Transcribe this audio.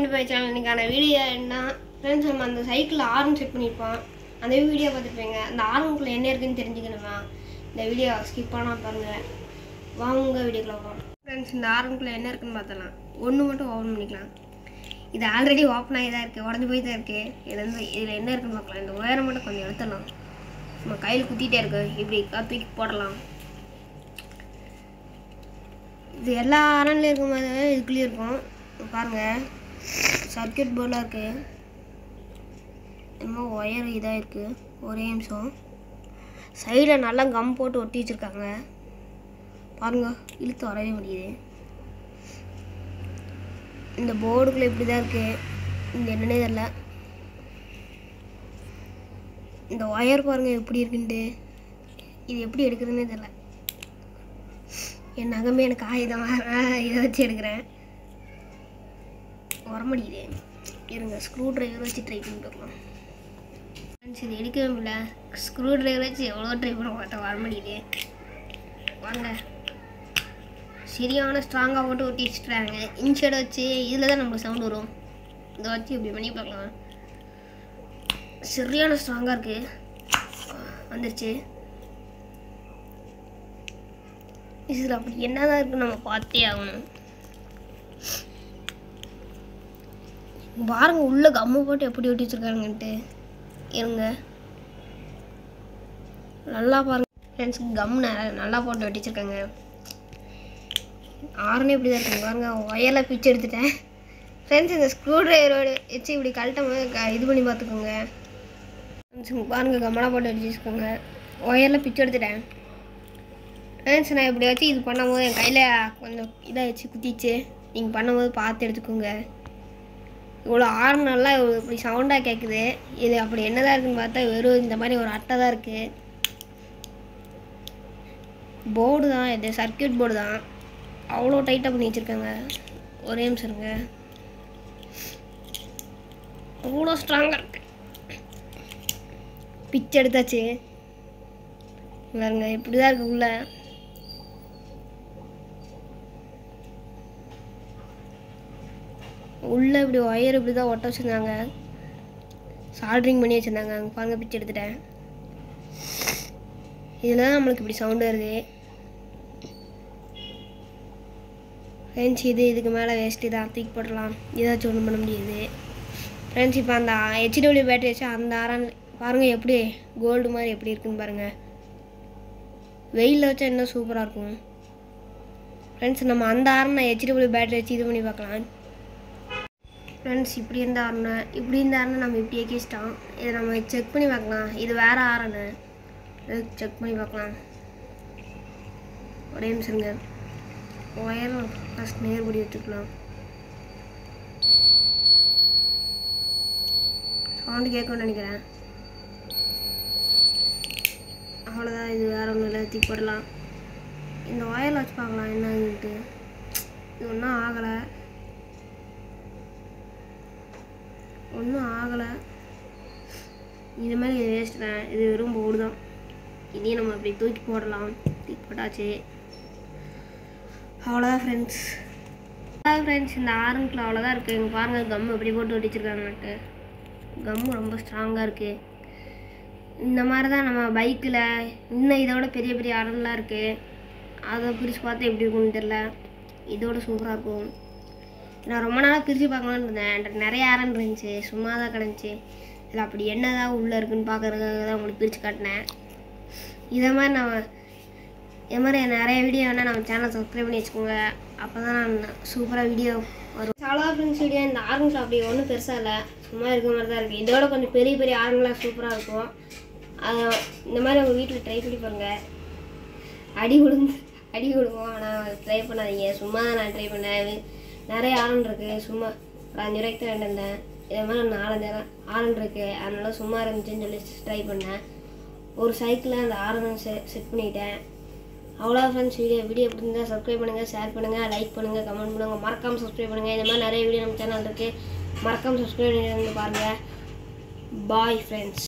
by channel இன்னைக்கான video என்ன friends நம்ம அந்த சைக்கிளில் ஆர்ன் செட் பண்ணியிருப்போம் அந்த வீடியோ பார்த்துருப்பீங்க அந்த ஆர்னுக்குள்ளே என்ன இருக்குன்னு தெரிஞ்சுக்கணுமா இந்த வீடியோ ஸ்கிப் பண்ணால் பாருங்கள் வாங்க வீடியோக்குள்ள வரோம் ஃப்ரெண்ட்ஸ் இந்த ஆர்னுக்குள்ளே என்ன இருக்குன்னு பார்த்தலாம் ஒன்று மட்டும் ஓப்பன் பண்ணிக்கலாம் இது ஆல்ரெடி ஓப்பன் ஆகி தான் இருக்குது உடஞ்சி போய் தான் இருக்குது இது வந்து இதில் என்ன இருக்குன்னு பார்க்கலாம் இந்த ஒயரை மட்டும் கொஞ்சம் எடுத்துடலாம் நம்ம கையில் குத்திட்டே இருக்கு இப்படி தூக்கி போடலாம் இது எல்லா அரண்லேயும் இருக்கும் போது இதுக்குள்ளேயும் இருக்கும் பாருங்கள் சர்க்கியூட் போர்டில் இருக்குது இன்னும் ஒயர் இதாக இருக்குது ஒரே நிமிஷம் சைடில் நல்லா கம் போட்டு ஒட்டி வச்சுருக்காங்க பாருங்க இழுத்து வரவே முடியுது இந்த போர்டுக்குள்ளே இப்படி தான் இருக்குது இங்கே என்னன்னே தெரில இந்த ஒயர் பாருங்க எப்படி இருக்குன்ட்டு இது எப்படி எடுக்கிறதுனே தெரில என் நகமே எனக்கு ஆயுதம் இதை வச்சு எடுக்கிறேன் வரமாட்டேங்குது இருங்க ஸ்க்ரூ டிரைவர் வச்சு ட்ரை பண்ணி பார்க்கலாம் ஃப்ரெண்ட்ஸ் இது எடுக்கவே முடியல ஸ்க்ரூ டிரைவர் வச்சு எவ்வளோ ட்ரை பண்ண மாட்டேன் வரமாட்டேங்குது வாங்க சரியான ஸ்ட்ராங்காக போட்டு ஒட்டி வச்சுட்றாங்க இன்ஷர்ட் வச்சு இதில் தான் நம்மளுக்கு சவுண்ட் வரும் இதை வச்சு இப்படி பண்ணி பார்க்கலாம் சரியான ஸ்ட்ராங்காக இருக்குது வந்துருச்சு இதில் அப்படி என்னதான் இருக்குன்னு நம்ம பார்த்தே ஆகணும் பாருங்க உள்ள கம்மு போட்டு எப்படி ஒட்டி வச்சிருக்காங்கன்ட்டு இருங்க நல்லா பாருங்க ஃப்ரெண்ட்ஸ் கம் நல்லா போட்டு ஒட்டி வச்சிருக்காங்க ஆறுனே இப்படி தான் இருக்குங்க பாருங்க ஒயரில் பிச்சு எடுத்துட்டேன் ஃப்ரெண்ட்ஸ் இந்த ஸ்க்ரூ ட்ரைவரோட வச்சு இப்படி கழட்டும் போது க- இது பண்ணி பார்த்துக்கோங்க ஃப்ரெண்ட்ஸ் இங்க பாருங்க கம்மலாக போட்டு அடிச்சு வச்சுக்கோங்க ஒயரில் பிச்சு எடுத்துட்டேன் ஃப்ரெண்ட்ஸ் நான் இப்படி வச்சு இது பண்ணும்போது என் கையில் கொஞ்சம் இதாகிடுச்சு குத்திச்சு நீங்கள் பண்ணும்போது பார்த்து எடுத்துக்கோங்க இவ்வளோ ஆறு நல்லா இப்படி சவுண்டாக கேட்குது இது அப்படி என்னதான் இருக்குன்னு பார்த்தா வெறும் இந்த மாதிரி ஒரு அட்டை தான் இருக்குது போர்டு தான் இது சர்க்கியூட் போர்டு தான் அவ்வளோ டைட்டாக பண்ணி வச்சுருக்காங்க ஒரே நிமிஷம் இருங்க அவ்வளோ ஸ்ட்ராங்காக இருக்கு பிச்சு எடுத்தாச்சு பாருங்க இப்படி தான் இருக்கு உள்ள உள்ள இப்படி ஒயர் இப்படி தான் ஒட்ட வச்சுருந்தாங்க சால்ட்ரிங் பண்ணி வச்சுருந்தாங்க அங்கே பாருங்க பிச்சு எடுத்துட்டேன் இதில் தான் நம்மளுக்கு இப்படி சவுண்டு வருது ஃப்ரெண்ட்ஸ் இது இதுக்கு மேலே வேஸ்ட்டு தான் தூக்கி போடலாம் ஏதாச்சும் ஒன்றும் பண்ண முடியாது ஃப்ரெண்ட்ஸ் இப்போ அந்த ஹெச்டபிள்யூ பேட்டரி வச்சு அந்த ஆரன் பாருங்கள் எப்படி கோல்டு மாதிரி எப்படி இருக்குன்னு பாருங்கள் வெயிலில் வச்சா இன்னும் சூப்பராக இருக்கும் ஃப்ரெண்ட்ஸ் நம்ம அந்த ஆரனை ஹெச்டபிள்யூ பேட்டரி வச்சு இது பண்ணி பார்க்கலாம் ஃப்ரெண்ட்ஸ் இப்படி இருந்த ஆரணை இப்படி இருந்த ஆரணை நம்ம இப்படி எக்கிச்சிட்டோம் இதை நம்ம செக் பண்ணி பார்க்கலாம் இது வேறு ஆரணை செக் பண்ணி பார்க்கலாம் ஒரே நிமிஷங்க ஒயர் ஃபஸ்ட் நேர்படி வச்சுக்கலாம் சவுண்டு கேட்கும்னு நினைக்கிறேன் அவ்வளோதான் இது வேற ஒன்றும் இல்லை தூக்கி போடலாம் இந்த ஒயரில் வச்சு பார்க்கலாம் என்னன்ட்டு இது ஒன்றும் ஆகலை ஒன்றும் ஆகலை இது மாதிரி இது வேஸ்ட் தான் இது வெறும் போர்டு தான் இதையும் நம்ம இப்படி தூக்கி போடலாம் தூக்கி போட்டாச்சு அவ்வளோதான் ஃப்ரெண்ட்ஸ் அவ்வளோதான் ஃப்ரெண்ட்ஸ் இந்த ஆரம்பில் அவ்வளோதான் இருக்குது இங்கே பாருங்கள் கம் எப்படி போட்டு ஒட்டிச்சிருக்காங்கன்ட்டு கம்மு ரொம்ப ஸ்ட்ராங்காக இருக்குது இந்த மாதிரி தான் நம்ம பைக்கில் இன்னும் இதோட பெரிய பெரிய அரண்லாம் இருக்குது அதை பிரித்து பார்த்தா எப்படி இருக்கும்னு தெரில இதோட சூப்பராக இருக்கும் நான் ரொம்ப நாளாக பிரித்து பார்க்கலான்னு இருந்தேன் என்கிட்ட நிறைய ஆரன் இருந்துச்சு சும்மா தான் கிடந்துச்சு இதில் அப்படி என்னதான் உள்ளே இருக்குன்னு பார்க்கறதுக்காக தான் உங்களுக்கு பிரித்து காட்டினேன் இதை மாதிரி நான் இது மாதிரி நிறைய வீடியோ வேணால் நம்ம சேனல் சப்ஸ்கிரைப் பண்ணி வச்சுக்கோங்க அப்போ தான் நான் சூப்பராக வீடியோ வரும் அவ்வளோ ஃப்ரெண்ட்ஸ் வீடியோ இந்த ஆரஞ்சில் அப்படி ஒன்றும் பெருசாக இல்லை சும்மா இருக்க மாதிரி தான் இருக்குது இதோட கொஞ்சம் பெரிய பெரிய ஆரஞ்செலாம் சூப்பராக இருக்கும் அதை இந்த மாதிரி உங்கள் வீட்டில் ட்ரை பண்ணி பாருங்கள் அடி விழுந்து அடி விழுவோம் ஆனால் ட்ரை பண்ணாதீங்க சும்மா தான் நான் ட்ரை பண்ணேன் நிறைய ஆரன் இருக்குது சும்மா ஒரு அஞ்சு ரூபாய்க்கு தான் இருந்தேன் இதே மாதிரி ஒரு நாலஞ்சு ஆரன் இருக்குது அதனால சும்மா இருந்துச்சுன்னு சொல்லி ட்ரை பண்ணேன் ஒரு சைக்கிளில் அந்த ஆரன் செ செட் பண்ணிட்டேன் அவ்வளோ ஃப்ரெண்ட்ஸ் வீடியோ வீடியோ எப்படி இருந்தால் சப்ஸ்கிரைப் பண்ணுங்கள் ஷேர் பண்ணுங்கள் லைக் பண்ணுங்கள் கமெண்ட் பண்ணுங்கள் மறக்காமல் சப்ஸ்கிரைப் பண்ணுங்கள் இந்த மாதிரி நிறைய வீடியோ நம்ம சேனல் இருக்குது மறக்காமல் சப்ஸ்கிரைப் பண்ணி பாருங்கள் பாய் ஃப்ரெண்ட்ஸ்